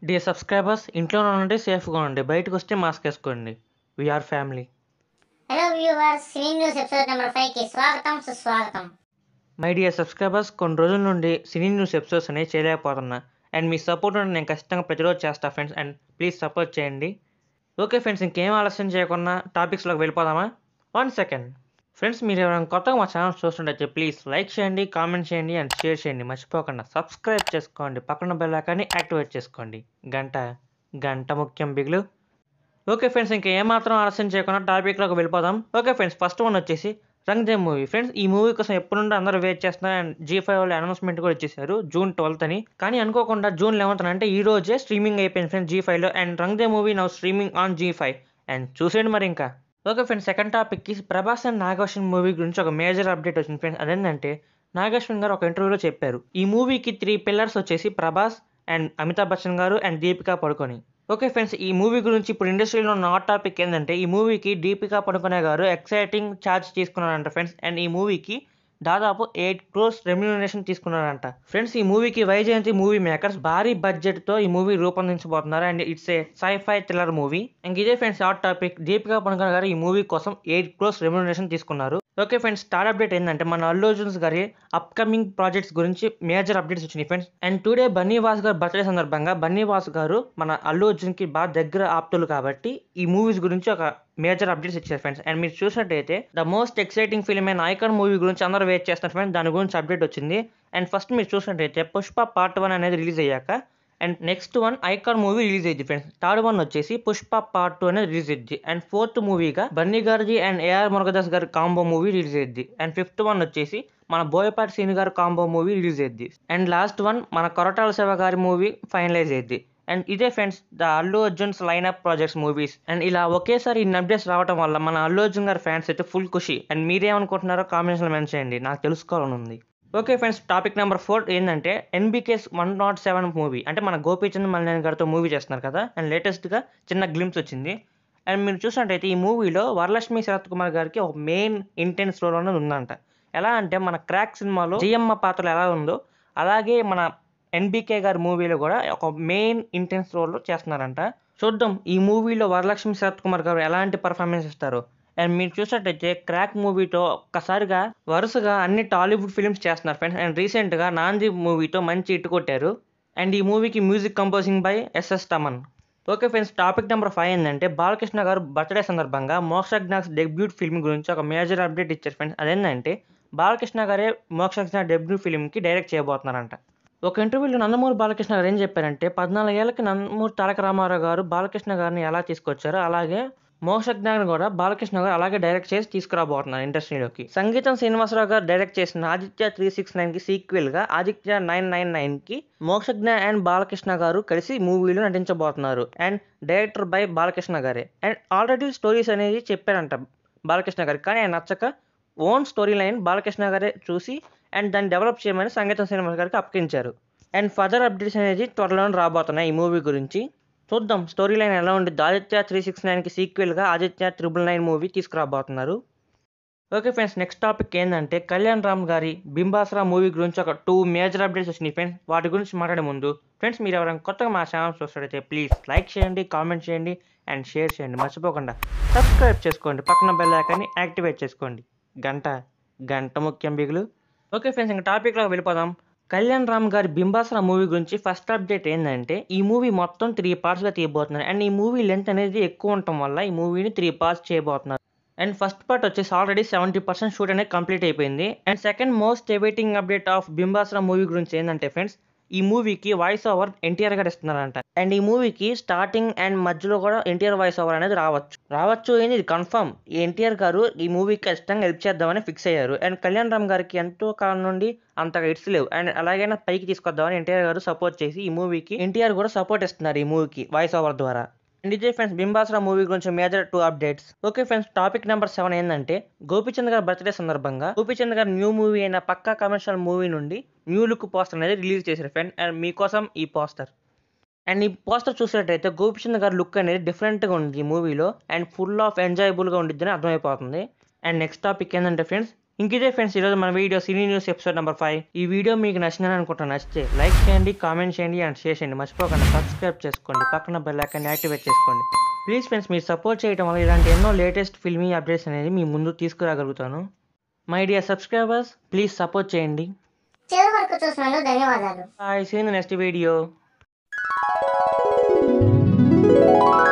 dear subscribers ఇంట్లోనే ఉండండి సేఫ్గా ఉండండి బయటకు వస్తే మాస్క్ వేసుకోండి VR family hello viewers cine news episode number five కి స్వాగతం సుస్వాగతం మై డియర్ సబ్స్క్రైబర్స్ కొన్ని రోజుల నుండి సినీ న్యూస్ ఎపిసోడ్స్ అనేవి చేయలేకపోతున్నా అండ్ మీ సపోర్ట్ ఉంటే నేను ఖచ్చితంగా ప్రతిరోజు చేస్తా ఫ్రెండ్స్ అండ్ ప్లీజ్ సపోర్ట్ చేయండి ఓకే ఫ్రెండ్స్ ఇంకేం ఆలస్యం చేయకుండా టాపిక్స్లోకి వెళ్ళిపోదామా వన్ సెకండ్ ఫ్రెండ్స్ మీరు ఎవరైనా కొత్తగా మా ఛానల్ చూస్తుంటే ప్లీజ్ లైక్ చేయండి కామెంట్ చేయండి అండ్ షేర్ చేయండి మర్చిపోకుండా సబ్స్క్రైబ్ చేసుకోండి పక్కన బెల్ ఐకాన్ని యాక్టివేట్ చేసుకోండి గంట గంట ముఖ్యం బిగులు ఓకే ఫ్రెండ్స్ ఇంకా ఏమాత్రం ఆలస్యం చేయకుండా టాపిక్లోకి వెళ్ళిపోదాం ఓకే ఫ్రెండ్స్ ఫస్ట్ వన్ వచ్చేసి రంగ్ దే మూవీ ఫ్రెండ్స్ ఈ మూవీ కోసం ఎప్పటి నుండి అందరూ వెయిట్ చేస్తున్నారు అండ్ జీ ఫైవ్ వాళ్ళు అనౌన్స్మెంట్ కూడా ఇచ్చేసారు జూన్ ట్వెల్త్ అని కానీ అనుకోకుండా జూన్ లెవెన్త్ అంటే ఈ రోజే స్ట్రీమింగ్ అయిపోయింది ఫ్రెండ్స్ జీ ఫైవ్లో and Rang De movie now streaming on Zee five and చూసేయండి మరి ఇంకా ఓకే ఫ్రెండ్స్ సెకండ్ టాపిక్కి ప్రభాస్ అండ్ నాగేశ్వన్ మూవీ గురించి ఒక మేజర్ అప్డేట్ వచ్చింది ఫ్రెండ్స్ అదేంటంటే నాగేశ్వన్ గారు ఒక ఇంటర్వ్యూలో చెప్పారు ఈ మూవీకి త్రీ పిల్లర్స్ వచ్చేసి ప్రభాస్ అండ్ అమితాబ్ బచ్చన్ గారు అండ్ దీపికా పడుకొని ఓకే ఫ్రెండ్స్ ఈ మూవీ గురించి ఇప్పుడు ఇండస్ట్రీలో ఉన్న హాట్ టాపిక్ ఏంటంటే ఈ మూవీకి దీపికా పడుకునే గారు ఎక్సైటింగ్ ఛార్జ్ తీసుకున్నారంట ఫ్రెండ్స్ అండ్ ఈ మూవీకి దాదాపు ఎయిట్ క్రోర్స్ రెమ్యూనరేషన్ తీసుకున్నారంట ఫ్రెండ్స్ ఈ మూవీకి వైజయంతి మూవీ మేకర్స్ భారీ బడ్జెట్ తో ఈ మూవీ రూపొందించబోతున్నారు and it's a sci-fi thriller movie and ఇదే friends hot topic Deepika Padukone garu ఈ మూవీ కోసం ఎయిట్ క్రోర్స్ రెమ్యూనరేషన్ తీసుకున్నారు ఓకే ఫ్రెండ్స్ స్టార్ అప్డేట్ ఏంటంటే మన అల్లు అర్జున్స్ గారి అప్కమింగ్ ప్రాజెక్ట్స్ గురించి మేజర్ అప్డేట్స్ వచ్చినాయి friends and today Bunny Vas గారు బర్త్డే సందర్భంగా బన్నీ వాస్ గారు మన అల్లు అర్జున్కి బాగా దగ్గర ఆప్తులు కాబట్టి ఈ మూవీస్ గురించి ఒక మేజర్ అప్డేట్స్ ఇచ్చారు ఫ్రెండ్స్ అండ్ మీరు చూసినట్టయితే ద మోస్ట్ ఎక్సైటింగ్ ఫిల్మ్ అయిన ఐకాన్ మూవీ గురించి అందరూ వెయిట్ చేస్తున్నారు ఫ్రెండ్స్ దాని గురించి అప్డేట్ వచ్చింది అండ్ ఫస్ట్ మీరు చూసినట్టయితే పుష్ప పార్ట్ వన్ అనేది రిలీజ్ అయ్యాక and next one Icon movie release అయ్యింది ఫ్రెండ్స్ థర్డ్ వన్ వచ్చేసి పుష్ప పార్ట్ టూ అనేది రిలీజ్ అయ్యింది అండ్ ఫోర్త్ మూవీగా బన్నీ గారిది and AR Murugadoss gari combo movie release అయ్యింది అండ్ ఫిఫ్త్ వన్ వచ్చేసి మన Boyapati Seenu gari combo movie release అయ్యింది అండ్ లాస్ట్ వన్ మన కొరటాల శివ గారి మూవీ ఫైనలైజ్ అయ్యింది అండ్ ఇదే friends the Allu Arjun's line up projects movies and ఇలా ఒకేసారి ఇన్ని అప్డేట్స్ రావడం వల్ల మన అల్లు అర్జున్ గారి ఫ్యాన్స్ అయితే ఫుల్ ఖుషి అండ్ మీరేమనుకుంటున్నారో కామెంట్స్లో మెన్షన్ చేయండి నాకు తెలుసుకోవాలని ఉంది okay friends topic number four ఏంటంటే NBK's one not seven movie అంటే మన గోపీచంద్ మల్యాణ్ గారితో మూవీ చేస్తున్నారు కదా అండ్ లేటెస్ట్గా చిన్న గ్లిమ్స్ వచ్చింది అండ్ మీరు చూసినట్టయితే ఈ మూవీలో వరలక్ష్మి శరత్ కుమార్ గారికి ఒక మెయిన్ ఇంటెన్స్ రోల్ అనేది ఉందంట ఎలా అంటే మన క్రాక్ సినిమాలో జియమ్మ పాత్రలు ఎలా ఉందో అలాగే మన ఎన్బికే గారి మూవీలో కూడా ఒక మెయిన్ ఇంటెన్స్ రోల్ చేస్తున్నారంట చూద్దాం ఈ మూవీలో వరలక్ష్మి శరత్ కుమార్ గారు ఎలాంటి పర్ఫార్మెన్స్ ఇస్తారు అండ్ మీరు చూసినట్టయితే క్రాక్ మూవీతో ఒక్కసారిగా వరుసగా అన్ని టాలీవుడ్ ఫిల్మ్స్ చేస్తున్నారు ఫ్రెండ్స్ అండ్ రీసెంట్గా నాంది మూవీతో మంచి ఇటు కొట్టారు అండ్ ఈ మూవీకి music composing by SS Thaman okay friends topic number five ఏంటంటే బాలకృష్ణ గారు బర్త్డే సందర్భంగా మోక్షజ్ఞాస్ డెబ్యూట్ ఫిల్మ్ గురించి ఒక మేజర్ అప్డేట్ ఇచ్చారు ఫ్రెండ్స్ అదేంటంటే బాలకృష్ణ గారే మోక్షజ్ఞ డెబ్యూట్ ఫిల్మ్కి డైరెక్ట్ చేయబోతున్నారంట ఒక ఇంటర్వ్యూలో నందమూరి బాలకృష్ణ గారు ఏం చెప్పారంటే పద్నాలుగేళ్లకి నందమూరి తారక రామారావు గారు బాలకృష్ణ గారిని ఎలా తీసుకొచ్చారో అలాగే మోక్షజ్ఞాని కూడా బాలకృష్ణ గారు అలాగే డైరెక్ట్ చేసి తీసుకురాబోతున్నారు ఇండస్ట్రీలోకి సంగీతం శ్రీనివాసరావు గారు డైరెక్ట్ చేసిన ఆదిత్య త్రీ సిక్స్ నైన్ కి సీక్వెల్ గా ఆదిత్య నైన్ నైన్ నైన్ కి మోక్షజ్ఞ అండ్ బాలకృష్ణ గారు కలిసి మూవీలో నటించబోతున్నారు అండ్ డైరెక్టర్ బై బాలకృష్ణ గారే అండ్ ఆల్రెడీ స్టోరీస్ అనేది చెప్పారంట బాలకృష్ణ గారికి కానీ ఆయన నచ్చక ఓన్ స్టోరీ లైన్ బాలకృష్ణ గారే చూసి అండ్ దాన్ని డెవలప్ చేయమని సంగీతం శ్రీనివాస్ గారికి అప్పగించారు అండ్ ఫర్దర్ అప్డేట్స్ అనేది త్వరలోనే రాబోతున్నాయి ఈ మూవీ గురించి చూద్దాం స్టోరీ లైన్ ఎలా ఉంటుంది ఆదిత్య త్రీ సిక్స్ నైన్కి సీక్వెల్గా ఆదిత్య త్రిబుల్ నైన్ మూవీ తీసుకురాబోతున్నారు ఓకే ఫ్రెండ్స్ నెక్స్ట్ టాపిక్ ఏంటంటే కళ్యాణ్ రామ్ గారి బింబాసరా మూవీ గురించి ఒక టూ మేజర్ అప్డేట్స్ వచ్చినాయి ఫ్రెండ్స్ వాటి గురించి మాట్లాడే ముందు ఫ్రెండ్స్ మీరు ఎవరైనా కొత్తగా మా ఛానల్ చూస్తారైతే ప్లీజ్ లైక్ చేయండి కామెంట్ చేయండి అండ్ షేర్ చేయండి మర్చిపోకుండా సబ్స్క్రైబ్ చేసుకోండి పక్కన బెల్ ఐకాన్ని యాక్టివేట్ చేసుకోండి గంట గంట ముఖ్యం బిగులు ఓకే ఫ్రెండ్స్ ఇంకా టాపిక్లోకి వెళ్ళిపోదాం కళ్యాణ్ రామ్ గారి బింబాసర మూవీ గురించి ఫస్ట్ అప్డేట్ ఏంటంటే ఈ మూవీ మొత్తం త్రీ పార్ట్స్గా తీయబోతున్నారు అండ్ ఈ మూవీ లెంత్ అనేది ఎక్కువ ఉండటం వల్ల ఈ మూవీని త్రీ పార్ట్స్ చేయబోతున్నారు అండ్ ఫస్ట్ పార్ట్ వచ్చేసి ఆల్రెడీ సెవెంటీ పర్సెంట్ షూట్ అనేది కంప్లీట్ అయిపోయింది and second most awaiting update of Bimbisara movie గురించి ఏంటంటే ఫ్రెండ్స్ ఈ మూవీకి వాయిస్ ఓవర్ ఎన్టీఆర్ గారు ఇస్తున్నారంట అండ్ ఈ మూవీకి స్టార్టింగ్ అండ్ మధ్యలో కూడా ఎన్టీఆర్ వాయిస్ ఓవర్ అనేది రావచ్చు రావచ్చు అని ఇది కన్ఫర్మ్ ఈ ఎన్టీఆర్ గారు ఈ మూవీకి ఖచ్చితంగా హెల్ప్ చేద్దామని ఫిక్స్ అయ్యారు అండ్ కళ్యాణ్ రామ్ గారికి ఎంతో కాలం నుండి అంతగా హిట్స్ లేవు అండ్ అలాగైనా పైకి తీసుకొద్దామని ఎన్టీఆర్ గారు సపోర్ట్ చేసి ఈ మూవీకి ఎన్టీఆర్ కూడా సపోర్ట్ ఇస్తున్నారు ఈ మూవీకి వాయిస్ ఓవర్ ద్వారా అండ్ ఇదే ఫ్రెండ్స్ బింబాసరా మూవీ గురించి major two updates okay friends topic number seven ఏంటంటే గోపిచంద్ గారి బర్త్డే సందర్భంగా గోపిచంద్ గారి న్యూ మూవీ అయిన పక్కా కమర్షియల్ మూవీ నుండి న్యూ లుక్ పోస్టర్ అనేది రిలీజ్ చేశారు ఫ్రెండ్ అండ్ మీకోసం ఈ పోస్టర్ అండ్ ఈ పోస్టర్ చూసినట్టయితే గోపిచంద్ గారి లుక్ అనేది డిఫరెంట్గా ఉంది ఈ మూవీలో అండ్ ఫుల్ ఆఫ్ ఎంజాయబుల్గా ఉండిద్దని అర్థమైపోతుంది అండ్ నెక్స్ట్ టాపిక్ ఏంటంటే ఫ్రెండ్స్ ఇంక ఇదే ఫ్రెండ్స్ ఈరోజు మన video cine news episode number five ఈ వీడియో మీకు నచ్చిందని అనుకుంటున్నా నచ్చితే లైక్ చేయండి కామెంట్ చేయండి అండ్ షేర్ చేయండి మర్చిపోకుండా సబ్స్క్రైబ్ చేసుకోండి పక్కన బెల్ ఐకాన్ యాక్టివేట్ చేసుకోండి ప్లీజ్ ఫ్రెండ్స్ మీరు సపోర్ట్ చేయడం వల్ల ఇలాంటి ఎన్నో లేటెస్ట్ ఫిల్మీ అప్డేట్స్ అనేది మీ ముందు తీసుకురాగలుగుతాను my dear subscribers please support చేయండి చివరి వరకు చూసినందుకు ధన్యవాదాలు బాయ్ సీన్ నెక్స్ట్ వీడియో